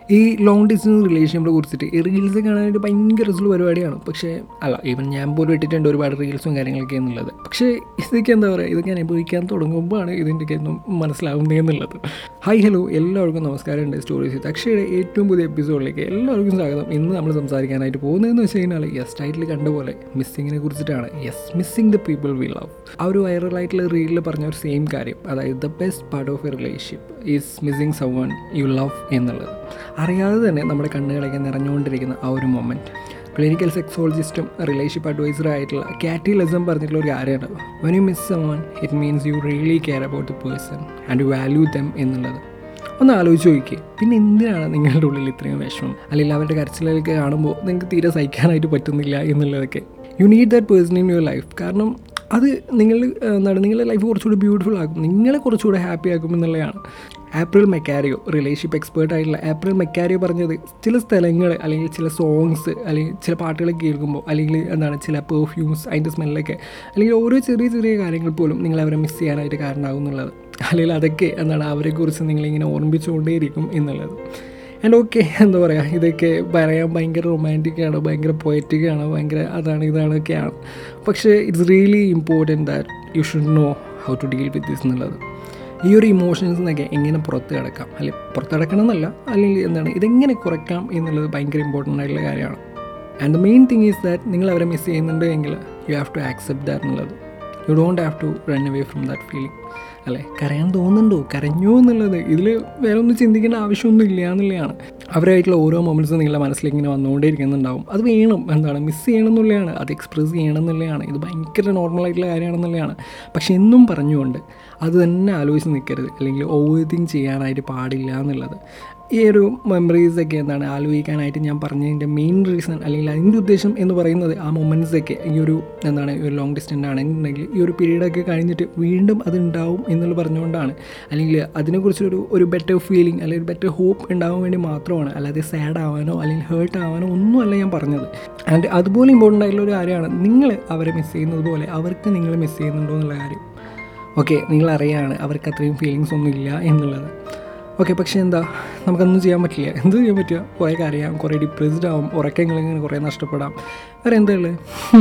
ഈ long distance റിലേഷൻഷിപ്പിനെ കുറിച്ചിട്ട് ഈ റീൽസ് കാണാനായിട്ട് ഭയങ്കര രസമുള്ള പരിപാടിയാണ് പക്ഷേ അല്ല ഈവൻ ഞാൻ പോലും ഇട്ടിട്ടുണ്ട് ഒരുപാട് റീൽസും കാര്യങ്ങളൊക്കെ എന്നുള്ളത് പക്ഷേ ഇതൊക്കെ എന്താ പറയുക ഇതൊക്കെ അനുഭവിക്കാൻ തുടങ്ങുമ്പോഴാണ് ഇതിൻ്റെയൊക്കെ ഒന്നും മനസ്സിലാവുന്നത് എന്നുള്ളത് ഹായ് ഹലോ എല്ലാവർക്കും നമസ്കാരം ഉണ്ട് സ്റ്റോറീസ് അക്ഷയുടെ ഏറ്റവും പുതിയ എപ്പിസോഡിലേക്ക് എല്ലാവർക്കും സ്വാഗതം ഇന്ന് നമ്മൾ സംസാരിക്കാനായിട്ട് പോകുന്നതെന്ന് വെച്ച് കഴിഞ്ഞാൽ യെസ് ടൈറ്റിൽ കണ്ട പോലെ മിസ്സിങ്ങിനെ കുറിച്ചിട്ടാണ് yes missing the people we love ആ ഒരു വൈറലായിട്ടുള്ള റീലിൽ പറഞ്ഞ ഒരു സെയിം കാര്യം അതായത് the best part of a relationship is missing someone you love എന്നുള്ളത് അറിയാതെ തന്നെ നമ്മുടെ കണ്ണുകളൊക്കെ നിറഞ്ഞുകൊണ്ടിരിക്കുന്ന ആ ഒരു മൊമെൻറ്റ് ക്ലിനിക്കൽ സെക്സോളജിസ്റ്റും റിലേഷൻഷിപ്പ് അഡ്വൈസറും ആയിട്ടുള്ള കാറ്റി ലെസം പറഞ്ഞിട്ടുള്ള ഒരു കാര്യമാണ് when you miss someone it means you really care about the person and you value them എന്നുള്ളത് ഒന്ന് ആലോചിച്ച് നോക്കിയേ പിന്നെ എന്തിനാണ് നിങ്ങളുടെ ഉള്ളിൽ ഇത്രയും വിഷമം അല്ലെങ്കിൽ അവരുടെ കരച്ചിലൊക്കെ കാണുമ്പോൾ നിങ്ങൾക്ക് തീരെ സഹിക്കാനായിട്ട് പറ്റുന്നില്ല എന്നുള്ളതൊക്കെ you need that person in your life കാരണം അത് നിങ്ങൾ എന്താണ് നിങ്ങളുടെ ലൈഫ് കുറച്ചുകൂടി ബ്യൂട്ടിഫുൾ ആക്കും നിങ്ങളെ കുറച്ചുകൂടെ ഹാപ്പി ആക്കും എന്നുള്ളതാണ് ആപ്രിൽ മെക്കാരിയോ റിലേഷൻഷിപ്പ് എക്സ്പേർട്ട് ആയിട്ടുള്ള ആപ്രിൽ മെക്കാരിയോ പറഞ്ഞത് ചില സ്ഥലങ്ങൾ അല്ലെങ്കിൽ ചില സോങ്സ് അല്ലെങ്കിൽ ചില പാട്ടുകൾ കേൾക്കുമ്പോൾ അല്ലെങ്കിൽ എന്താണ് ചില പെർഫ്യൂംസ് അതിൻ്റെ സ്മെല്ലൊക്കെ അല്ലെങ്കിൽ ഓരോ ചെറിയ ചെറിയ കാര്യങ്ങൾ പോലും നിങ്ങൾ അവരെ മിസ് ചെയ്യാനായിട്ട് കാരണമാകും എന്നുള്ളത് അല്ലെങ്കിൽ അതൊക്കെ എന്താണ് അവരെക്കുറിച്ച് നിങ്ങളിങ്ങനെ ഓർമ്മിച്ചുകൊണ്ടേയിരിക്കും എന്നുള്ളത് ആൻഡ് ഓക്കെ എന്താ പറയുക ഇതൊക്കെ പറയാൻ ഭയങ്കര റൊമാൻറ്റിക്കാണ് ഭയങ്കര പൊയറ്റിക്കാണ് ഭയങ്കര അതാണ് ഇതാണൊക്കെയാണ് പക്ഷേ it's really important that you should know how to deal with this എന്നുള്ളത് ഈ ഒരു ഇമോഷൻസ് എന്നൊക്കെ എങ്ങനെ പുറത്ത് കിടക്കാം അല്ലെങ്കിൽ പുറത്ത് കിടക്കണം എന്നല്ല അല്ലെങ്കിൽ എന്താണ് ഇതെങ്ങനെ കുറയ്ക്കാം എന്നുള്ളത് ഭയങ്കര ഇമ്പോർട്ടൻ്റ് ആയിട്ടുള്ള കാര്യമാണ് and the main thing is that നിങ്ങൾ അവരെ മിസ് ചെയ്യുന്നുണ്ട് എങ്കിൽ you have to accept that എന്നുള്ളത് you don't have to run away from that feeling അല്ലേ കരയാൻ തോന്നുന്നുണ്ടോ കരഞ്ഞോ എന്നുള്ളത് ഇതിൽ വേറെ ഒന്നും ചിന്തിക്കേണ്ട ആവശ്യമൊന്നും ഇല്ല എന്നുള്ളതാണ് അവരായിട്ടുള്ള ഓരോ മൊമെൻറ്റ്സും നിങ്ങളുടെ മനസ്സിലേക്ക് ഇങ്ങനെ വന്നുകൊണ്ടേയിരിക്കുന്നുണ്ടാവും അത് വേണം എന്താണ് മിസ് ചെയ്യണം എന്നുള്ളതാണ് അത് എക്സ്പ്രസ് ചെയ്യണം എന്നുള്ളതാണ് ഇത് ഭയങ്കര നോർമലായിട്ടുള്ള കാര്യമാണെന്നുള്ളതാണ് പക്ഷെ എന്നും പറഞ്ഞുകൊണ്ട് അത് തന്നെ ആലോചിച്ച് നിൽക്കരുത് അല്ലെങ്കിൽ ഓവർ തിങ്ക് ചെയ്യാനായിട്ട് പാടില്ല എന്നുള്ളത് ഈ ഒരു മെമ്മറീസൊക്കെ എന്താണ് ആലോചിക്കാനായിട്ട് ഞാൻ പറഞ്ഞതിൻ്റെ മെയിൻ റീസൺ അല്ലെങ്കിൽ അതിൻ്റെ ഉദ്ദേശം എന്ന് പറയുന്നത് ആ മൊമെൻറ്റ്സൊക്കെ ഈ ഒരു എന്താണ് ഒരു ലോങ് ഡിസ്റ്റൻ്റ് ആണെന്നുണ്ടെങ്കിൽ ഈ ഒരു പീരീഡൊക്കെ കഴിഞ്ഞിട്ട് വീണ്ടും അത് ഉണ്ടാവും എന്നുള്ളത് പറഞ്ഞുകൊണ്ടാണ് അല്ലെങ്കിൽ അതിനെക്കുറിച്ചൊരു ഒരു ബെറ്റർ ഫീലിംഗ് അല്ലെങ്കിൽ ഒരു ബെറ്റർ ഹോപ്പ് ഉണ്ടാവാൻ വേണ്ടി മാത്രമാണ് അല്ലാതെ സാഡ് ആവാനോ അല്ലെങ്കിൽ ഹേർട്ട് ആവാനോ ഒന്നുമല്ല ഞാൻ പറഞ്ഞത് ആൻഡ് അതുപോലെ ഇമ്പോർട്ടൻ്റ് ആയിട്ടുള്ള ഒരു കാര്യമാണ് നിങ്ങൾ അവരെ മിസ് ചെയ്യുന്നത് പോലെ അവർക്ക് നിങ്ങൾ മിസ് ചെയ്യുന്നുണ്ടോ എന്നുള്ള കാര്യം ഓക്കെ നിങ്ങളറിയാണ് അവർക്ക് അത്രയും ഫീലിങ്സ് ഒന്നും ഇല്ല എന്നുള്ളത് ഓക്കെ പക്ഷേ എന്താ നമുക്കൊന്നും ചെയ്യാൻ പറ്റില്ല എന്ത് ചെയ്യാൻ പറ്റുക കുറേ കരയാം കുറേ ഡിപ്രസ്ഡ് ആവും ഉറക്കങ്ങളിങ്ങനെ കുറേ നഷ്ടപ്പെടാം വേറെ എന്താ ഉള്ളത്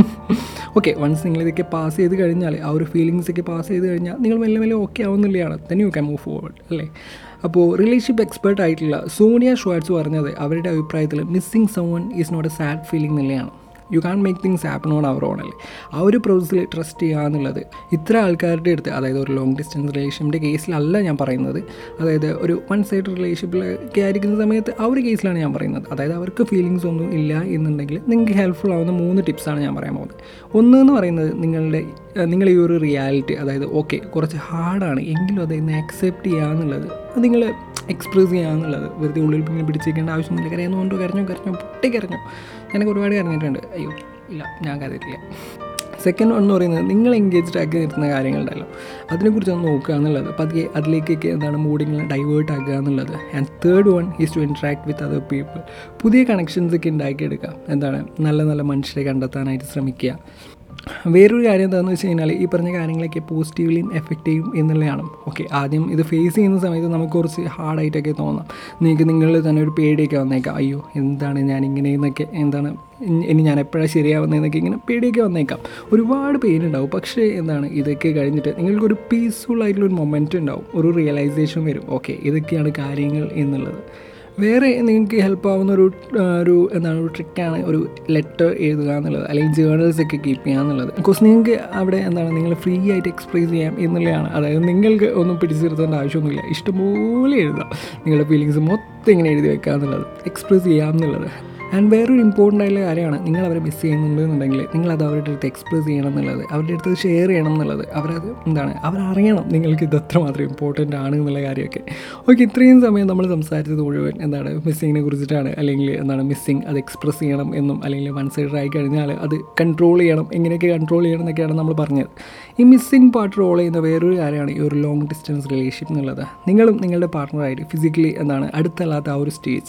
ഓക്കെ വൺസ് നിങ്ങൾ ഇതൊക്കെ പാസ് ചെയ്ത് കഴിഞ്ഞാൽ ആ ഒരു ഫീലിങ്സ് ഒക്കെ പാസ് ചെയ്ത് കഴിഞ്ഞാൽ നിങ്ങൾ മെല്ലെ മെല്ലെ ഓക്കെ ആവുന്നില്ലയാണ് തന്നെ യു ക്യാൻ മൂവ് ഫോർവേഡ് അല്ലേ അപ്പോൾ റിലേഷൻഷിപ്പ് എക്സ്പേർട്ട് ആയിട്ടുള്ള സോണിയ ഷ്വാർട്സ് പറഞ്ഞത് അവരുടെ അഭിപ്രായത്തിൽ missing someone is not a sad feeling എന്നുള്ളതാണ് you can make things happen on our own അല്ലേ ആ ഒരു പ്രോസസ്സിൽ ട്രസ്റ്റ് ചെയ്യുക എന്നുള്ളത് ഇത്ര ആൾക്കാരുടെ അടുത്ത് അതായത് ഒരു ലോങ് ഡിസ്റ്റൻസ് റിലേഷൻ്റെ കേസിലല്ല ഞാൻ പറയുന്നത് അതായത് ഒരു വൺ സൈഡ് റിലേഷൻഷിപ്പിലൊക്കെ ആയിരിക്കുന്ന സമയത്ത് ആ ഒരു കേസിലാണ് ഞാൻ പറയുന്നത് അതായത് അവർക്ക് ഫീലിങ്സ് ഒന്നും ഇല്ല എന്നുണ്ടെങ്കിൽ നിങ്ങൾക്ക് ഹെൽപ്ഫുൾ ആവുന്ന മൂന്ന് ടിപ്സാണ് ഞാൻ പറയാൻ പോകുന്നത് ഒന്ന് എന്ന് പറയുന്നത് നിങ്ങളുടെ നിങ്ങൾ ഈ ഒരു റിയാലിറ്റി അതായത് ഓക്കെ കുറച്ച് ഹാർഡാണ് എങ്കിലും അത് ഇന്ന് ആക്സെപ്റ്റ് ചെയ്യുക എന്നുള്ളത് അത് നിങ്ങൾ എക്സ്പ്രസ് ചെയ്യുക എന്നുള്ളത് വെറുതെ ഉള്ളിൽ പിന്നെ പിടിച്ചേക്കേണ്ട ആവശ്യമൊന്നുമില്ല കരയുന്നുകൊണ്ടോ കരഞ്ഞോ കരഞ്ഞോ പൊട്ടി കരഞ്ഞോ ഞാനൊക്കെ ഒരുപാട് കരഞ്ഞിട്ടുണ്ട് അയ്യോ ഇല്ല ഞാൻ കരയിട്ടില്ല സെക്കൻഡ് വൺ എന്ന് പറയുന്നത് നിങ്ങൾ എൻഗേജ്ഡ് ആക്കി നിർത്തുന്ന കാര്യങ്ങളുണ്ടല്ലോ അതിനെക്കുറിച്ച് ഒന്ന് നോക്കുക എന്നുള്ളത് പതിയെ അതിലേക്കൊക്കെ എന്താണ് മൂഡിങ്ങൾ ഡൈവേർട്ട് ആക്കുക എന്നുള്ളത് and third one is to interact with other people പുതിയ കണക്ഷൻസ് ഒക്കെ ഉണ്ടാക്കിയെടുക്കുക എന്താണ് നല്ല നല്ല മനുഷ്യരെ കണ്ടെത്താനായിട്ട് ശ്രമിക്കുക വേറൊരു കാര്യം എന്താണെന്ന് വെച്ച് കഴിഞ്ഞാൽ ഈ പറഞ്ഞ കാര്യങ്ങളൊക്കെ പോസിറ്റീവ്ലി എഫക്റ്റ് ചെയ്യും എന്നുള്ളതാണ് ഓക്കെ ആദ്യം ഇത് ഫേസ് ചെയ്യുന്ന സമയത്ത് നമുക്ക് കുറച്ച് ഹാർഡായിട്ടൊക്കെ തോന്നാം നിങ്ങൾക്ക് നിങ്ങളിൽ തന്നെ ഒരു പേടിയൊക്കെ വന്നേക്കാം അയ്യോ എന്താണ് ഞാൻ ഇങ്ങനെ എന്നൊക്കെ എന്താണ് ഇനി ഞാൻ എപ്പോഴാണ് ശരിയാവുന്നതെന്നൊക്കെ ഇങ്ങനെ പേടിയൊക്കെ വന്നേക്കാം ഒരുപാട് പെയിൻ ഉണ്ടാവും പക്ഷേ എന്താണ് ഇതൊക്കെ കഴിഞ്ഞിട്ട് നിങ്ങൾക്കൊരു പീസ്ഫുൾ ആയിട്ടുള്ളൊരു മൊമെൻറ്റ് ഉണ്ടാവും ഒരു റിയലൈസേഷൻ വരും ഓക്കെ ഇതൊക്കെയാണ് കാര്യങ്ങൾ എന്നുള്ളത് വേറെ നിങ്ങൾക്ക് ഹെൽപ്പ് ആവുന്ന ഒരു ഒരു എന്താണ് ഒരു ട്രിക്കാണ് ഒരു ലെറ്റർ എഴുതുക എന്നുള്ളത് അല്ലെങ്കിൽ ജേർണൽസ് ഒക്കെ കീപ്പ് ചെയ്യുക എന്നുള്ളത് ബിക്കോസ് നിങ്ങൾക്ക് അവിടെ എന്താണ് നിങ്ങൾ ഫ്രീ ആയിട്ട് എക്സ്പ്രസ് ചെയ്യാം എന്നുള്ളതാണ് അതായത് നിങ്ങൾക്ക് ഒന്നും പിടിച്ചു നിർത്തേണ്ട ആവശ്യമൊന്നുമില്ല ഇഷ്ടംപോലെ എഴുതാം നിങ്ങളുടെ ഫീലിങ്സ് മൊത്തം ഇങ്ങനെ എഴുതി വെക്കുക എന്നുള്ളത് എക്സ്പ്രസ് ചെയ്യാം എന്നുള്ളത് ആൻഡ് വേറൊരു ഇമ്പോർട്ടൻ്റ് ആയിട്ടുള്ള കാര്യമാണ് നിങ്ങൾ അവരെ മിസ് ചെയ്യുന്നുണ്ട് എന്നുണ്ടെങ്കിൽ നിങ്ങളത് അവരുടെ അടുത്ത് എക്സ്പ്രസ് ചെയ്യണം എന്നുള്ളത് അവരുടെ അടുത്ത് ഷെയർ ചെയ്യണം എന്നുള്ളത് അവരത് എന്താണ് അവരറിയണം നിങ്ങൾക്ക് ഇത് അത്രമാത്രം ഇമ്പോർട്ടൻ്റ് ആണ് എന്നുള്ള കാര്യമൊക്കെ ഓക്കെ ഇത്രയും സമയം നമ്മൾ സംസാരിച്ചത് മുഴുവൻ എന്താണ് മിസ്സിങ്ങിനെ കുറിച്ചിട്ടാണ് അല്ലെങ്കിൽ എന്താണ് മിസ്സിങ് അത് എക്സ്പ്രസ് ചെയ്യണം എന്നും അല്ലെങ്കിൽ വൺ സൈഡ് ആയി കഴിഞ്ഞാൽ അത് കൺട്രോൾ ചെയ്യണം എങ്ങനെയൊക്കെ കൺട്രോൾ ചെയ്യണം എന്നൊക്കെയാണ് നമ്മൾ പറഞ്ഞത് ഈ മിസ്സിങ് പാർട്ട് റോൾ ചെയ്യുന്ന വേറൊരു കാര്യമാണ് ഈ ഒരു ലോങ് ഡിസ്റ്റൻസ് റിലേഷൻഷിപ്പ് എന്നുള്ളത് നിങ്ങളും നിങ്ങളുടെ പാർട്ട്ണറായിട്ട് ഫിസിക്കലി എന്താണ് അടുത്തല്ലാത്ത ആ ഒരു stage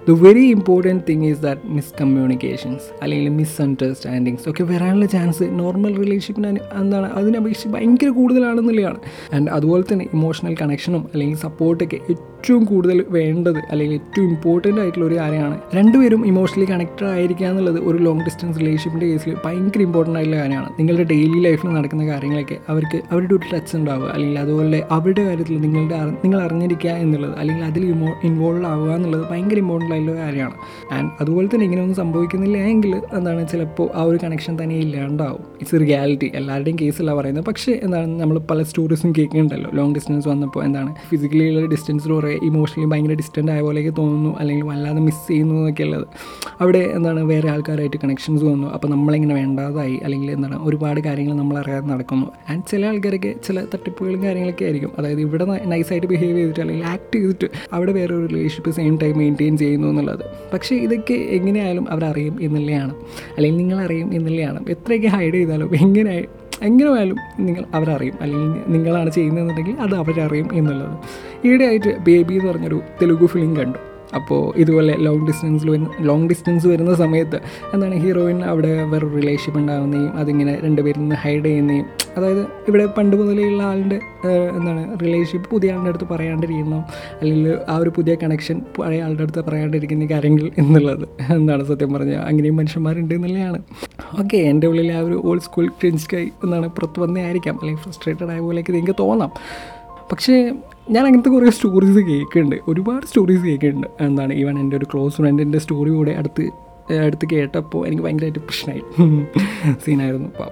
the very important thing is that miscommunications അല്ലെങ്കിൽ മിസ്അണ്ടർസ്റ്റാൻഡിങ്സ് ഒക്കെ വരാനുള്ള ചാൻസ് നോർമൽ റിലേഷൻഷിപ്പിന് എന്താണ് അതിനെ അപേക്ഷിച്ച് ഭയങ്കര കൂടുതലാണെന്നുള്ളതാണ് ആൻഡ് അതുപോലെ തന്നെ ഇമോഷണൽ കണക്ഷനും അല്ലെങ്കിൽ സപ്പോർട്ടൊക്കെ ഏറ്റവും കൂടുതൽ വേണ്ടത് അല്ലെങ്കിൽ ഏറ്റവും ഇമ്പോർട്ടൻ്റ് ആയിട്ടുള്ള ഒരു കാര്യമാണ് രണ്ടുപേരും ഇമോഷണലി കണക്റ്റഡ് ആയിരിക്കുക എന്നുള്ളത് ഒരു ലോങ് ഡിസ്റ്റൻസ് റിലേഷൻഷിപ്പിൻ്റെ കേസിൽ ഭയങ്കര ഇമ്പോർട്ടൻ്റ് ആയിട്ടുള്ള കാര്യമാണ് നിങ്ങളുടെ ഡെയിലി ലൈഫിൽ നടക്കുന്ന കാര്യങ്ങളൊക്കെ അവർക്ക് അവരുടെ ഒരു ടച്ച് ഉണ്ടാവുക അല്ലെങ്കിൽ അതുപോലെ അവരുടെ കാര്യത്തിൽ നിങ്ങളുടെ അറി- നിങ്ങൾ അറിഞ്ഞിരിക്കുക എന്നുള്ളത് അല്ലെങ്കിൽ അതിൽ ഇമോ ഇൻവോൾവ് ആവുക എന്നുള്ളത് ഭയങ്കര ഇമ്പോർട്ടൻ്റ് ആയിട്ടുള്ള കാര്യമാണ് ആൻഡ് അതുപോലെ തന്നെ ഇങ്ങനെയൊന്നും സംഭവിക്കുന്നില്ല എങ്കിൽ എന്താണ് ചിലപ്പോൾ ആ ഒരു കണക്ഷൻ തന്നെ ഇല്ലാണ്ടാവും ഇറ്റ്സ് റിയാലിറ്റി എല്ലാവരുടെയും കേസല്ല പറയുന്നത് പക്ഷേ എന്താണ് നമ്മൾ പല സ്റ്റോറീസും കേൾക്കുന്നുണ്ടല്ലോ ലോങ് ഡിസ്റ്റൻസ് വന്നപ്പോൾ എന്താണ് ഫിസിക്കലി ഉള്ള ഡിസ്റ്റൻസിൽ കുറേ ഇമോഷണലി ഭയങ്കര ഡിസ്റ്റൻ്റ് ആയ പോലെയൊക്കെ തോന്നുന്നു അല്ലെങ്കിൽ വല്ലാതെ മിസ് ചെയ്യുന്നു എന്നൊക്കെ ഉള്ളത് അവിടെ എന്താണ് വേറെ ആൾക്കാരായിട്ട് കണക്ഷൻസ് വന്നു അപ്പോൾ നമ്മളിങ്ങനെ വേണ്ടാതായി അല്ലെങ്കിൽ എന്താണ് ഒരുപാട് കാര്യങ്ങൾ നമ്മൾ അറിയാതെ നടക്കുന്നു ആൻഡ് ചില ആൾക്കാരൊക്കെ ചില തട്ടിപ്പുകളും കാര്യങ്ങളൊക്കെ ആയിരിക്കും അതായത് ഇവിടെ നൈസായിട്ട് ബിഹേവ് ചെയ്തിട്ട് അല്ലെങ്കിൽ ആക്ട് ചെയ്തിട്ട് അവിടെ വേറെ ഒരു റിലേഷൻഷിപ്പ് സെയിം ടൈം മെയിൻറ്റെയിൻ ചെയ്യുന്നു എന്നുള്ളത് പക്ഷേ ഇതൊക്കെ എങ്ങനെയായാലും അവരറിയും എന്നുള്ളതാണ് അല്ലെങ്കിൽ നിങ്ങൾ അറിയും എന്നുള്ളതാണ് എത്രയൊക്കെ ഹൈഡ് ചെയ്താലും എങ്ങനെ എങ്ങനെ ആയാലും നിങ്ങൾ അവരറിയും അല്ലെങ്കിൽ നിങ്ങളാണ് ചെയ്യുന്നതെന്നുണ്ടെങ്കിൽ അത് അവരറിയും എന്നുള്ളത് ഈയിടെയായിട്ട് ബേബി എന്ന് പറഞ്ഞൊരു തെലുഗു ഫിലിം കണ്ടു അപ്പോൾ ഇതുപോലെ ലോങ് ഡിസ്റ്റൻസിൽ വരുന്ന ലോങ് ഡിസ്റ്റൻസ് വരുന്ന സമയത്ത് എന്താണ് ഹീറോയിൻ അവിടെ വേറെ റിലേഷൻഷിപ്പ് ഉണ്ടാകുന്നതും അതിങ്ങനെ രണ്ടുപേരിൽ നിന്ന് ഹൈഡ് ചെയ്യുന്നതും അതായത് ഇവിടെ പണ്ട് മുതലേ ഉള്ള ആളുടെ ഏഹ്, എന്താണ് റിലേഷൻഷിപ്പ് പുതിയ ആളുടെ അടുത്ത് പറയാണ്ടിരിക്കുന്നു അല്ലെങ്കിൽ ആ ഒരു പുതിയ കണക്ഷൻ പഴയ ആളുടെ അടുത്ത് പറയാണ്ടിരിക്കുന്ന കാര്യങ്ങൾ എന്നുള്ളത് എന്താണ് സത്യം പറഞ്ഞാൽ അങ്ങനെയും മനുഷ്യന്മാരുണ്ട് എന്നുള്ളതാണ് ഓക്കെ എൻ്റെ ഉള്ളിൽ ആ ഒരു ഓൾഡ് സ്കൂൾ ക്രിഞ്ച് കൈ എന്താണ് പുറത്ത് വന്നേ ആയിരിക്കാം അല്ലെങ്കിൽ ഫ്രസ്ട്രേറ്റഡ് ആയ പോലെയൊക്കെ നിങ്ങൾക്ക് തോന്നാം പക്ഷേ ഞാൻ അങ്ങനത്തെ കുറേ സ്റ്റോറീസ് കേൾക്കുന്നുണ്ട് ഒരുപാട് സ്റ്റോറീസ് കേൾക്കുന്നുണ്ട് എന്താണ് ഈവൻ എൻ്റെ ഒരു ക്ലോസ് ഫ്രണ്ടിൻ്റെ സ്റ്റോറി കൂടെ അടുത്ത് ഏഹ് അടുത്ത് കേട്ടപ്പോൾ എനിക്ക് ഭയങ്കരമായിട്ട് പ്രശ്നമായി സീനായിരുന്നു അപ്പം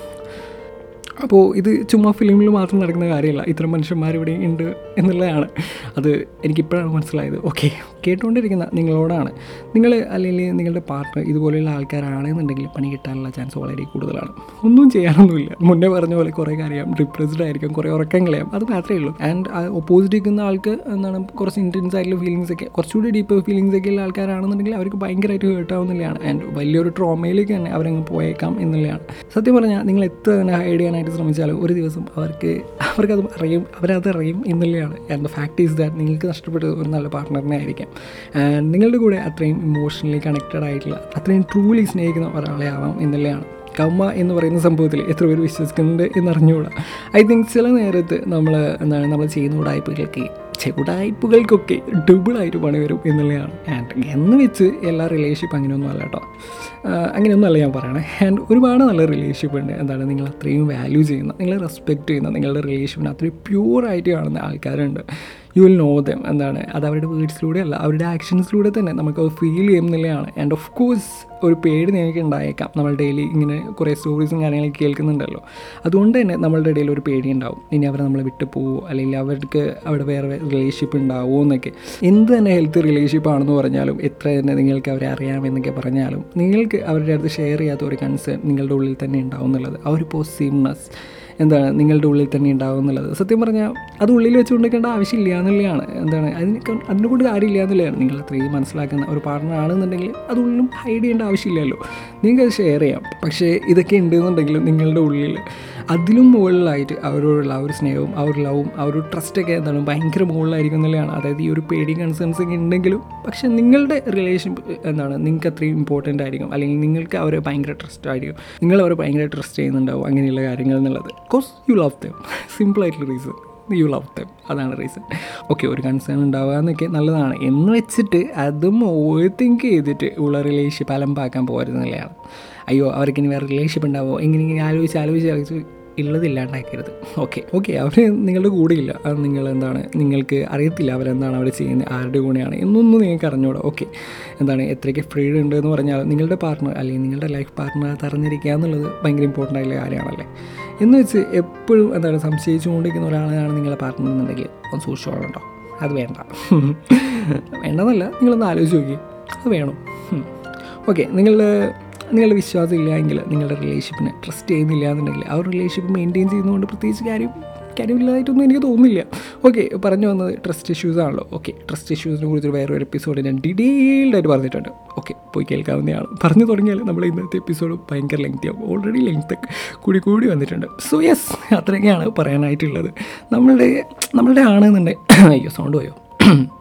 അപ്പോൾ ഇത് ചുമ്മാ ഫിലിമിൽ മാത്രം നടക്കുന്ന കാര്യമല്ല ഇത്തരം മനുഷ്യന്മാർ ഇവിടെ ഉണ്ട് എന്നുള്ളതാണ് അത് എനിക്കിപ്പോഴാണ് മനസ്സിലായത് ഓക്കെ കേട്ടുകൊണ്ടിരിക്കുന്ന നിങ്ങളോടാണ് നിങ്ങൾ അല്ലെങ്കിൽ നിങ്ങളുടെ പാർട്ട്ണർ ഇതുപോലെയുള്ള ആൾക്കാരാണെന്നുണ്ടെങ്കിൽ പണി കിട്ടാനുള്ള ചാൻസ് വളരെ കൂടുതലാണ് ഒന്നും ചെയ്യാനൊന്നുമില്ല മുന്നേ പറഞ്ഞ പോലെ കുറേ കാര്യം ഡിപ്രസ്ഡ് ആയിരിക്കും കുറേ ഉറക്കം കളയാം അത് മാത്രമേ ഉള്ളൂ ആൻഡ് ഓപ്പോസിറ്റ് നിൽക്കുന്ന ആൾക്ക് എന്താണ് കുറച്ച് ഇൻറ്റൻസ് ആയിട്ടുള്ള ഫീലിങ്സ് ഒക്കെ കുറച്ചുകൂടി ഡീപ്പ് ഫീലിങ്സ് ഒക്കെ ഉള്ള ആൾക്കാരാണെന്നുണ്ടെങ്കിൽ അവർക്ക് ഭയങ്കരമായിട്ട് ഹേർട്ട് ആവുന്നില്ലയാണ് ആൻഡ് വലിയൊരു ട്രോമയിലേക്ക് തന്നെ അവരങ്ങ് പോയേക്കാം എന്നുള്ളതാണ് സത്യം പറഞ്ഞാൽ നിങ്ങൾ എത്ര തന്നെ ഹൈഡ് ചെയ്യാനായിട്ട് ശ്രമിച്ചാലും ഒരു ദിവസം അവർക്ക് അവർക്കത് അറിയും അവരത് അറിയും എന്നുള്ളതാണ് and the fact is that നിങ്ങൾക്ക് നഷ്ടപ്പെട്ടത് ഒരു നല്ല പാർട്ട്ണറിനെ ആയിരിക്കാം ആൻഡ് നിങ്ങളുടെ കൂടെ അത്രയും ഇമോഷണലി കണക്റ്റഡ് ആയിട്ടുള്ള അത്രയും ട്രൂലി സ്നേഹിക്കുന്ന ഒരാളെ ആവാം എന്നുള്ളതാണ് കമ്മ എന്ന് പറയുന്ന സംഭവത്തിൽ എത്ര പേര് വിശ്വസിക്കുന്നുണ്ട് എന്നറിഞ്ഞുകൂടാ ഐ തിങ്ക് ചില നേരത്ത് നമ്മൾ എന്താണ് നമ്മൾ ചെയ്യുന്ന ഉടായ്പകൾക്ക് ചെറുടായ്പകൾക്കൊക്കെ ഡബിളായിട്ട് പണി വരും എന്നുള്ളതാണ് ആൻഡ് എന്ന് വെച്ച് എല്ലാ റിലേഷൻഷിപ്പ് അങ്ങനെയൊന്നും അല്ല കേട്ടോ ആഹ് അങ്ങനെയൊന്നും അല്ല ഞാൻ പറയണേ ആൻഡ് ഒരുപാട് നല്ല റിലേഷൻഷിപ്പ് ഉണ്ട് എന്താണ് നിങ്ങൾ അത്രയും വാല്യൂ ചെയ്യുന്ന നിങ്ങൾ റെസ്പെക്റ്റ് ചെയ്യുന്ന നിങ്ങളുടെ റിലേഷൻഷിപ്പിനെ അത്രയും പ്യൂറായിട്ട് കാണുന്ന ആൾക്കാരുണ്ട് യു വിൽ നോ ദം എന്താണ് അത് അവരുടെ വേർഡ്സിലൂടെ അല്ല അവരുടെ ആക്ഷൻസിലൂടെ തന്നെ നമുക്ക് അത് ഫീൽ ചെയ്യുന്നില്ലയാണ് ആൻഡ് ഓഫ് കോഴ്സ് ഒരു പേടി നിങ്ങൾക്ക് ഉണ്ടായേക്കാം നമ്മൾ ഡെയിലി ഇങ്ങനെ കുറേ സ്റ്റോറീസും കാര്യങ്ങളൊക്കെ കേൾക്കുന്നുണ്ടല്ലോ അതുകൊണ്ട് തന്നെ നമ്മളുടെ ഇടയിൽ ഒരു പേടി ഉണ്ടാവും ഇനി അവർ നമ്മളെ വിട്ടു പോവോ അല്ലെങ്കിൽ അവർക്ക് അവിടെ വേറെ റിലേഷൻഷിപ്പ് ഉണ്ടാവുമോ എന്നൊക്കെ എന്ത് തന്നെ ഹെൽത്ത് റിലേഷൻഷിപ്പ് ആണെന്ന് പറഞ്ഞാലും എത്ര തന്നെ നിങ്ങൾക്ക് അവരെ അറിയാമെന്നൊക്കെ പറഞ്ഞാലും നിങ്ങൾക്ക് അവരുടെ അടുത്ത് ഷെയർ ചെയ്യാത്ത ഒരു കൺസേൺ നിങ്ങളുടെ ഉള്ളിൽ തന്നെ ഉണ്ടാവും എന്നുള്ളത് ആ ഒരു പോസിറ്റീവ്നെസ് എന്താണ് നിങ്ങളുടെ ഉള്ളിൽ തന്നെ ഉണ്ടാവും എന്നുള്ളത് സത്യം പറഞ്ഞാൽ അത് ഉള്ളിൽ വെച്ചുകൊണ്ടിരിക്കേണ്ട ആവശ്യമില്ല എന്നുള്ളതാണ് എന്താണ് അതിന് അതിനെ കൊണ്ട് കാര്യമില്ല എന്നുള്ളതാണ് നിങ്ങൾ അത്രയും മനസ്സിലാക്കുന്ന ഒരു പാർട്ണർ ആണെന്നുണ്ടെങ്കിൽ അതുള്ളിലും ഹൈഡ് ചെയ്യേണ്ട ആവശ്യമില്ലല്ലോ നിങ്ങൾക്ക് അത് ഷെയർ ചെയ്യാം പക്ഷേ ഇതൊക്കെ ഉണ്ടെന്നുണ്ടെങ്കിൽ നിങ്ങളുടെ ഉള്ളിൽ അതിലും മുകളിലായിട്ട് അവരോടുള്ള ആ ഒരു സ്നേഹവും ആ ഒരു ലവും ആ ഒരു ട്രസ്റ്റൊക്കെ എന്താണ് ഭയങ്കര മുകളിലായിരിക്കും എന്നുള്ളതാണ് അതായത് ഈ ഒരു പേടി കൺസേൺസ് ഒക്കെ ഉണ്ടെങ്കിലും പക്ഷേ നിങ്ങളുടെ റിലേഷൻ എന്താണ് നിങ്ങൾക്ക് അത്രയും ഇമ്പോർട്ടൻ്റ് ആയിരിക്കും അല്ലെങ്കിൽ നിങ്ങൾക്ക് അവരെ ഭയങ്കര ട്രസ്റ്റ് ആയിരിക്കും നിങ്ങൾ അവരെ ഭയങ്കര ട്രസ്റ്റ് ചെയ്യുന്നുണ്ടാവും അങ്ങനെയുള്ള കാര്യങ്ങൾ എന്നുള്ളത് കോസ് യു ലവ് ദം സിമ്പിളായിട്ടുള്ള റീസൺ യു ലവ് ദം അതാണ് റീസൺ ഓക്കെ ഒരു കൺസേൺ ഉണ്ടാവുക എന്നൊക്കെ നല്ലതാണ് എന്ന് വെച്ചിട്ട് അതും ഓവർ തിങ്ക് ചെയ്തിട്ട് ഉള്ള റിലേഷൻഷിപ്പ് അലമ്പാക്കാൻ പോരുന്നില്ലയാണ് അയ്യോ അവർക്ക് ഇനി വേറെ റിലേഷൻഷിപ്പ് ഉണ്ടാവുമോ ഇങ്ങനെ ഇങ്ങനെ ആലോചിച്ച് ആലോചിച്ച് ആലോചിച്ച് ഉള്ളതില്ലാണ്ടാക്കരുത് ഓക്കെ ഓക്കെ അവർ നിങ്ങളുടെ കൂടെയില്ല അത് നിങ്ങൾ എന്താണ് നിങ്ങൾക്ക് അറിയത്തില്ല അവരെന്താണ് അവർ ചെയ്യുന്നത് ആരുടെ കൂടെയാണ് എന്നൊന്നും നിങ്ങൾക്ക് അറിഞ്ഞൂടാ ഓക്കെ എന്താണ് എത്രയ്ക്ക് ഫ്രീഡം ഉണ്ട് എന്ന് പറഞ്ഞാൽ നിങ്ങളുടെ പാർട്ട്ണർ അല്ലെങ്കിൽ നിങ്ങളുടെ ലൈഫ് പാർട്ട്ണർ അറിഞ്ഞിരിക്കുക എന്നുള്ളത് ഭയങ്കര ഇമ്പോർട്ടൻ്റ് ആയിട്ടുള്ള കാര്യമാണല്ലേ എന്ന് വെച്ച് എപ്പോഴും എന്താണ് സംശയിച്ചുകൊണ്ടിരിക്കുന്ന ഒരാളാണ് നിങ്ങളുടെ പാർട്ട്ണർ എന്നുണ്ടെങ്കിൽ ഒന്ന് സൂക്ഷിച്ചോളണം കേട്ടോ അത് വേണ്ട വേണ്ടെന്നല്ല നിങ്ങളൊന്ന് ആലോചിച്ച് നോക്കി അത് വേണം ഓക്കെ നിങ്ങളുടെ നിങ്ങളുടെ വിശ്വാസം ഇല്ല എങ്കിൽ നിങ്ങളുടെ റിലേഷൻഷിപ്പിനെ ട്രസ്റ്റ് ചെയ്യുന്നില്ല എന്നുണ്ടെങ്കിൽ ആ ഒരു റിലേഷൻഷിപ്പ് മെയിൻറ്റെയിൻ ചെയ്യുന്നതുകൊണ്ട് പ്രത്യേകിച്ച് കാര്യം കാര്യമില്ലാതായിട്ടൊന്നും എനിക്ക് തോന്നുന്നില്ല ഓക്കെ പറഞ്ഞു വന്നത് ട്രസ്റ്റ് ഇഷ്യൂസ് ആണല്ലോ ഓക്കെ ട്രസ്റ്റ് ഇഷ്യൂസിനെ കുറിച്ച് വേറെ ഒരു എപ്പിസോഡ് ഞാൻ ഡീറ്റെയിൽഡ് ആയിട്ട് പറഞ്ഞിട്ടുണ്ട് ഓക്കെ പോയി കേൾക്കാവുന്നതാണ് പറഞ്ഞു തുടങ്ങിയാൽ നമ്മൾ ഇന്നത്തെ എപ്പിസോഡ് ഭയങ്കര ലെങ്തി ആവും ഓൾറെഡി ലെങ്ത് കൂടി കൂടി വന്നിട്ടുണ്ട് സോ യെസ് അത്രയൊക്കെയാണ് പറയാനായിട്ടുള്ളത് നമ്മളുടെ നമ്മളുടെ ആണെന്നുണ്ടെങ്കിൽ അയ്യോ സൗണ്ട് പോയോ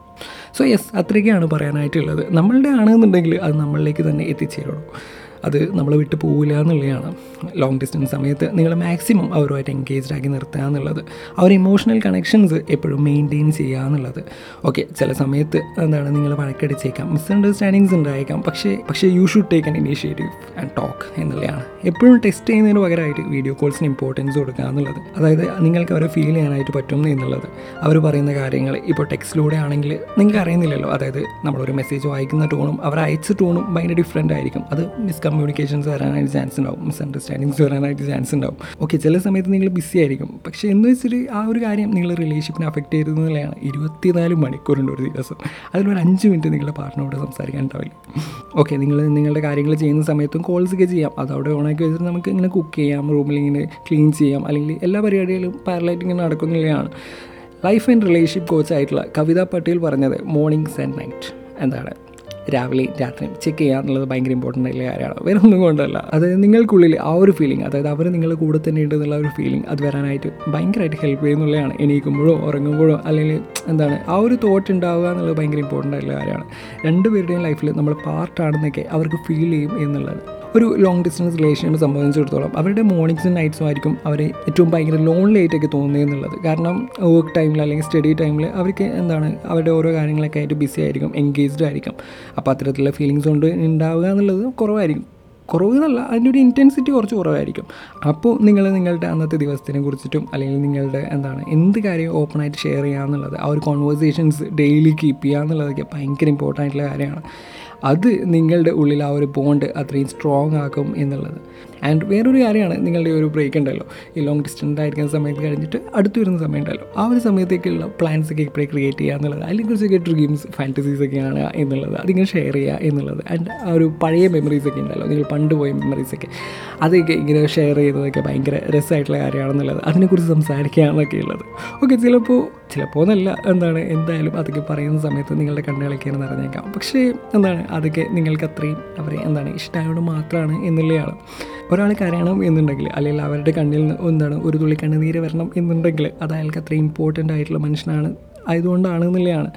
സോ യെസ് അത്രയൊക്കെയാണ് പറയാനായിട്ടുള്ളത് നമ്മളുടെ ആണെന്നുണ്ടെങ്കിൽ അത് നമ്മളിലേക്ക് തന്നെ എത്തിച്ചേരുള്ളൂ അത് നമ്മളെ വിട്ട് പോവില്ല എന്നുള്ളതാണ് ലോങ് ഡിസ്റ്റൻസ് സമയത്ത് നിങ്ങൾ മാക്സിമം അവരുമായിട്ട് എൻഗേജ്ഡ് ആക്കി നിർത്തുക എന്നുള്ളത് ആ ഒരു ഇമോഷണൽ കണക്ഷൻസ് എപ്പോഴും മെയിൻറ്റെയിൻ ചെയ്യുക എന്നുള്ളത് ഓക്കെ ചില സമയത്ത് എന്താണ് നിങ്ങൾ വഴക്കടിച്ചേക്കാം മിസ്അണ്ടർസ്റ്റാൻഡിങ്സ് ഉണ്ടായേക്കാം പക്ഷേ പക്ഷേ you should take an initiative and talk എന്നുള്ളതാണ് എപ്പോഴും ടെസ്റ്റ് ചെയ്യുന്നതിന് പകരമായിട്ട് വീഡിയോ കോൾസിന് ഇമ്പോർട്ടൻസ് കൊടുക്കുക എന്നുള്ളത് അതായത് നിങ്ങൾക്ക് അവരെ ഫീൽ ചെയ്യാനായിട്ട് പറ്റും എന്നുള്ളത് അവർ പറയുന്ന കാര്യങ്ങൾ ഇപ്പോൾ ടെക്സ്റ്റിലൂടെ ആണെങ്കിൽ നിങ്ങൾക്ക് അറിയുന്നില്ലല്ലോ അതായത് നമ്മളൊരു മെസ്സേജ് വായിക്കുന്ന ടോണും അവർ അയച്ച ടോണും ഭയങ്കര ഡിഫറെൻ്റ് ആയിരിക്കും അത് മിസ്കമ്മ്യൂണിക്കേഷൻസ് വരാനായിട്ട് ചാൻസ് ഉണ്ടാവും മിസ്അണ്ടർസ്റ്റാൻഡിങ്സ് വരാനായിട്ട് ചാൻസ് ഉണ്ടാവും ഓക്കെ ചില സമയത്ത് നിങ്ങൾ ബിസി ആയിരിക്കും പക്ഷേ എന്ന് വെച്ചിട്ട് ആ ഒരു കാര്യം നിങ്ങൾ റിലേഷൻഷിപ്പിനെ അഫക്റ്റ് ചെയ്തതെന്നുള്ളതാണ് ഇരുപത്തിനാല് മണിക്കൂറുണ്ട് ഒരു ദിവസം അതിലൊരു അഞ്ച് മിനിറ്റ് നിങ്ങളുടെ പാർട്ട്ണറോട് സംസാരിക്കാൻ ഉണ്ടാവില്ല ഓക്കെ നിങ്ങൾ നിങ്ങളുടെ കാര്യങ്ങൾ ചെയ്യുന്ന സമയത്തും കോൾസ് ഒക്കെ ചെയ്യാം അത് അവിടെ ഓണാക്കി വെച്ചിട്ട് നമുക്ക് ഇങ്ങനെ കുക്ക് ചെയ്യാം റൂമിൽ ഇങ്ങനെ ക്ലീൻ ചെയ്യാം അല്ലെങ്കിൽ എല്ലാ പരിപാടികളും പാരലായിട്ട് ഇങ്ങനെ നടക്കുന്നില്ലതാണ് ലൈഫ് ആൻഡ് റിലേഷൻഷിപ്പ് കോച്ച് ആയിട്ടുള്ള കവിത പട്ടേൽ പറഞ്ഞത് മോർണിംഗ്സ് ആൻഡ് നൈറ്റ് എന്താണ് രാവിലെയും രാത്രിയും ചെക്ക് ചെയ്യുക എന്നുള്ളത് ഭയങ്കര ഇമ്പോർട്ടൻ്റ് ആയിട്ടുള്ള കാര്യമാണ് വേറെ ഒന്നും കൊണ്ടല്ല അതായത് നിങ്ങൾക്കുള്ളിൽ ആ ഒരു ഫീലിംഗ് അതായത് അവർ നിങ്ങളുടെ കൂടെ തന്നെ ഉണ്ട് എന്നുള്ള ഒരു ഫീലിംഗ് അത് വരാനായിട്ട് ഭയങ്കരമായിട്ട് ഹെൽപ്പ് ചെയ്യുന്നുള്ളതാണ് എണീക്കുമ്പോഴോ ഉറങ്ങുമ്പോഴോ അല്ലെങ്കിൽ എന്താണ് ആ ഒരു തോട്ട് ഉണ്ടാവുക എന്നുള്ളത് ഭയങ്കര ഇമ്പോർട്ടൻ്റ് ആയിട്ടുള്ള കാര്യമാണ് രണ്ടുപേരുടെയും ലൈഫിൽ നമ്മൾ പാർട്ടാണെന്നൊക്കെ അവർക്ക് ഫീൽ ചെയ്യും എന്നുള്ളത് ഒരു ലോങ് ഡിസ്റ്റൻസ് റിലേഷനെ സംബന്ധിച്ചിടത്തോളം അവരുടെ മോർണിംഗ്സും നൈറ്റ്സും ആയിരിക്കും അവരെ ഏറ്റവും ഭയങ്കര ലോൺലി ആയിട്ടൊക്കെ തോന്നുന്നത് എന്നുള്ളത് കാരണം വർക്ക് ടൈമിൽ അല്ലെങ്കിൽ സ്റ്റഡി ടൈമിൽ അവർക്ക് എന്താണ് അവരുടെ ഓരോ കാര്യങ്ങളൊക്കെ ആയിട്ട് ബിസി ആയിരിക്കും എൻഗേജ്ഡ് ആയിരിക്കും അപ്പോൾ അത്തരത്തിലുള്ള ഫീലിങ്സ് കൊണ്ട് ഉണ്ടാവുക എന്നുള്ളത് കുറവായിരിക്കും കുറവ് എന്നല്ല അതിൻ്റെ ഒരു ഇൻറ്റൻസിറ്റി കുറച്ച് കുറവായിരിക്കും അപ്പോൾ നിങ്ങൾ നിങ്ങളുടെ അന്നത്തെ ദിവസത്തിനെ കുറിച്ചിട്ടും അല്ലെങ്കിൽ നിങ്ങളുടെ എന്താണ് എന്ത് കാര്യം ഓപ്പണായിട്ട് ഷെയർ ചെയ്യുക എന്നുള്ളത് ആ ഒരു കോൺവേഴ്സേഷൻസ് ഡെയിലി കീപ്പ് ചെയ്യുക എന്നുള്ളതൊക്കെ ഭയങ്കര ഇമ്പോർട്ടൻ്റ് ആയിട്ടുള്ള കാര്യമാണ് അത് നിങ്ങളുടെ ഉള്ളിൽ ആ ഒരു ബോണ്ട് അത്രയും സ്ട്രോങ് ആക്കും എന്നുള്ളത് ആൻഡ് വേറൊരു കാര്യമാണ് നിങ്ങളുടെ ഒരു ബ്രേക്ക് ഉണ്ടല്ലോ ഈ ലോങ് ഡിസ്റ്റൻ്റ് ആയിരിക്കുന്ന സമയത്ത് കഴിഞ്ഞിട്ട് അടുത്ത് വരുന്ന സമയം ഉണ്ടല്ലോ ആ ഒരു സമയത്തേക്കുള്ള പ്ലാൻസ് ഒക്കെ ഇപ്പോഴേ ക്രിയേറ്റ് ചെയ്യുക എന്നുള്ളത് അതിനെക്കുറിച്ചൊക്കെ ഡ്രീംസ് ഫാൻറ്റസീസ് ഒക്കെ കാണുക എന്നുള്ളത് അതിങ്ങനെ ഷെയർ ചെയ്യുക എന്നുള്ളത് ആൻഡ് ആ ഒരു പഴയ മെമ്മറീസ് ഒക്കെ ഉണ്ടല്ലോ നിങ്ങൾ പണ്ട് പോയ മെമ്മറീസ് ഒക്കെ അതൊക്കെ ഇങ്ങനെ ഷെയർ ചെയ്യുന്നതൊക്കെ ഭയങ്കര രസമായിട്ടുള്ള കാര്യമാണെന്നുള്ളത് അതിനെക്കുറിച്ച് സംസാരിക്കുക എന്നൊക്കെ ഉള്ളത് ഓക്കെ ചിലപ്പോൾ ചിലപ്പോൾ എന്നല്ല എന്താണ് എന്തായാലും അതൊക്കെ പറയുന്ന സമയത്ത് നിങ്ങളുടെ കണ്ണുകളൊക്കെയാണ് നിറഞ്ഞേക്കാം പക്ഷേ എന്താണ് അതൊക്കെ നിങ്ങൾക്ക് അത്രയും അവരെ എന്താണ് ഇഷ്ടമായതുകൊണ്ട് മാത്രമാണ് എന്നുള്ളതാണ് ഒരാൾ കരയണം എന്നുണ്ടെങ്കിൽ അല്ലെങ്കിൽ അവരുടെ കണ്ണിൽ നിന്ന് എന്താണ് ഒരു തുള്ളി കണ്ണുനീര് വരണം എന്നുണ്ടെങ്കിൽ അത് അയാൾക്ക് അത്രയും ഇമ്പോർട്ടൻ്റ് ആയിട്ടുള്ള മനുഷ്യനാണ് ആയതുകൊണ്ടാണ് എന്നുള്ളതാണ്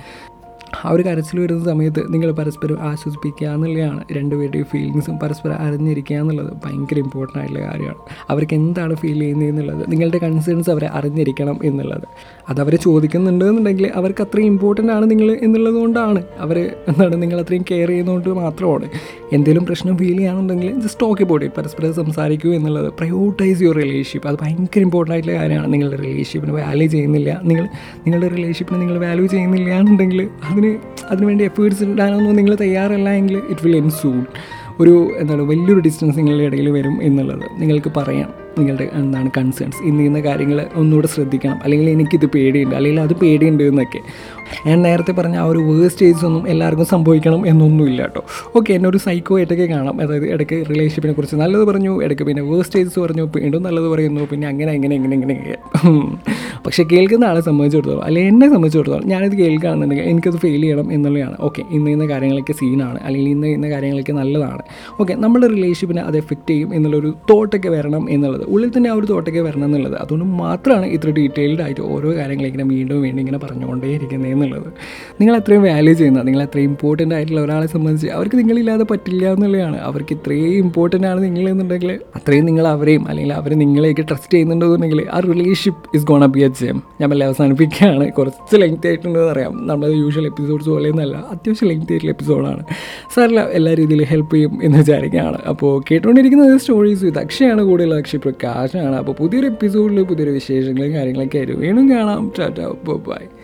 ആ ഒരു കരച്ചിൽ വരുന്ന സമയത്ത് നിങ്ങൾ പരസ്പരം ആശ്വസിപ്പിക്കുക എന്നുള്ളതാണ് രണ്ടുപേരുടെയും ഫീലിങ്സും പരസ്പരം അറിഞ്ഞിരിക്കുക എന്നുള്ളത് ഭയങ്കര ഇമ്പോർട്ടൻ്റ് ആയിട്ടുള്ള കാര്യമാണ് അവർക്ക് എന്താണ് ഫീൽ ചെയ്യുന്നത് എന്നുള്ളത് നിങ്ങളുടെ കൺസേൺസ് അവരെ അറിഞ്ഞിരിക്കണം എന്നുള്ളത് അത് അവരെ ചോദിക്കുന്നുണ്ട് എന്നുണ്ടെങ്കിൽ അവർക്ക് അത്രയും ഇമ്പോർട്ടൻ്റ് ആണ് നിങ്ങൾ എന്നുള്ളത് കൊണ്ടാണ് അവർ എന്താണ് നിങ്ങൾ അത്രയും കെയർ ചെയ്യുന്നതുകൊണ്ട് മാത്രമാണ് എന്തെങ്കിലും പ്രശ്നം ഫീൽ ചെയ്യാന്നുണ്ടെങ്കിൽ ജസ്റ്റ് ടോക്ക് അബൌട്ട് ഇറ്റ് പരസ്പരം സംസാരിക്കൂ എന്നുള്ളത് പ്രയോറിറ്റൈസ് യുവർ റിലേഷൻഷിപ്പ് അത് ഭയങ്കര ഇമ്പോർട്ടൻ്റ് ആയിട്ടുള്ള കാര്യമാണ് നിങ്ങളുടെ റിലേഷൻഷിപ്പിന് വാല്യൂ ചെയ്യുന്നില്ല നിങ്ങൾ നിങ്ങളുടെ റിലേഷൻഷിപ്പിന് നിങ്ങൾ വാല്യൂ ചെയ്യുന്നില്ല എന്നുണ്ടെങ്കിൽ അതിന് അതിനുവേണ്ടി എഫേർട്സ് ഇടാനൊന്നും നിങ്ങൾ തയ്യാറല്ല എങ്കിൽ ഇറ്റ് വിൽ എൻ സൂൺ ഒരു എന്താണ് വലിയൊരു ഡിസ്റ്റൻസ് നിങ്ങളുടെ ഇടയിൽ വരും എന്നുള്ളത് നിങ്ങൾക്ക് പറയാം നിങ്ങളുടെ എന്താണ് കൺസേൺസ് ഇന്ന് ഇന്ന കാര്യങ്ങൾ ഒന്നുകൂടെ ശ്രദ്ധിക്കണം അല്ലെങ്കിൽ എനിക്കിത് പേടിയുണ്ട് അല്ലെങ്കിൽ അത് പേടിയുണ്ട് എന്നൊക്കെ ഞാൻ നേരത്തെ പറഞ്ഞ ആ ഒരു വേഴ്സ്റ്റ് സ്റ്റേജ് ഒന്നും എല്ലാവർക്കും സംഭവിക്കണം എന്നൊന്നുമില്ല കേട്ടോ ഓക്കെ എന്നെ ഒരു സൈക്കോ ആയിട്ടൊക്കെ കാണാം അതായത് ഇടയ്ക്ക് റിലേഷൻഷിപ്പിനെ കുറിച്ച് നല്ലത് പറഞ്ഞു ഇടയ്ക്ക് പിന്നെ വേഴ്സ്റ്റ് സ്റ്റേജസ് പറഞ്ഞു വീണ്ടും നല്ലത് പറയുന്നു പിന്നെ അങ്ങനെ അങ്ങനെ ഇങ്ങനെ ഇങ്ങനെയൊക്കെ പക്ഷേ കേൾക്കുന്ന ആളെ സംബന്ധിച്ചിടത്തോളം അല്ലെങ്കിൽ എന്നെ സംബന്ധിച്ചിടത്തോളം ഞാനിത് കേൾക്കുകയാണെന്നുണ്ടെങ്കിൽ എനിക്കത് ഫെയിൽ ചെയ്യണം എന്നുള്ളതാണ് ഓക്കെ ഇന്ന ഇന്ന കാര്യങ്ങളൊക്കെ സീനാണ് അല്ലെങ്കിൽ ഇന്ന ഇന്ന കാര്യങ്ങളൊക്കെ നല്ലതാണ് ഓക്കെ നമ്മുടെ റിലേഷൻഷിപ്പിനെ അത് എഫക്റ്റ് ചെയ്യും എന്നുള്ളൊരു തോട്ടൊക്കെ വരണം എന്നുള്ളത് ഉള്ളിൽ തന്നെ ആ ഒരു തോട്ടൊക്കെ വരണം എന്നുള്ളത് അതുകൊണ്ട് മാത്രമാണ് ഇത്ര ഡീറ്റെയിൽഡ് ആയിട്ട് ഓരോ കാര്യങ്ങൾ ഇങ്ങനെ വീണ്ടും വീണ്ടും ഇങ്ങനെ പറഞ്ഞുകൊണ്ടേ ഇരിക്കുന്നത് എന്നുള്ളത് നിങ്ങൾ അത്രയും വാല്യൂ ചെയ്യുന്ന നിങ്ങൾ അത്രയും ഇമ്പോർട്ടൻ്റ് ആയിട്ടുള്ള ഒരാളെ സംബന്ധിച്ച് അവർക്ക് നിങ്ങളില്ലാതെ പറ്റില്ല എന്നുള്ളതാണ് അവർക്ക് ഇത്രയും ഇമ്പോർട്ടൻ്റ് ആണ് നിങ്ങൾ എന്നുണ്ടെങ്കിൽ അത്രയും നിങ്ങൾ അവരെയും അല്ലെങ്കിൽ അവർ നിങ്ങളെയൊക്കെ ട്രസ്റ്റ് ചെയ്യുന്നുണ്ടെന്നുണ്ടെങ്കിൽ ആ relationship is gone B H M ഞാൻ വല്ല അവസാനിപ്പിക്കുകയാണ് കുറച്ച് ലെങ്ത് ആയിട്ടുണ്ടെന്ന് അറിയാം നമ്മുടെ യൂഷ്വൽ എപ്പിസോഡ്സ് പോലെയൊന്നല്ല അത്യാവശ്യം ലെങ്ത് ആയിട്ടുള്ള എപ്പിസോഡാണ് സാറില്ല എല്ലാ രീതിയിലും ഹെൽപ്പ് ചെയ്യും എന്ന് വിചാരിക്കുകയാണ് അപ്പോൾ കേട്ടുകൊണ്ടിരിക്കുന്നത് സ്റ്റോറീസ് ഇത് അക്ഷയാണ് കൂടുതൽ അക്ഷയ് പ്രകാശാണ് അപ്പോൾ പുതിയൊരു എപ്പിസോഡിൽ പുതിയൊരു വിശേഷങ്ങളും കാര്യങ്ങളൊക്കെ ആയിരുന്നു വീണ്ടും കാണാം ടാറ്റ ബൈ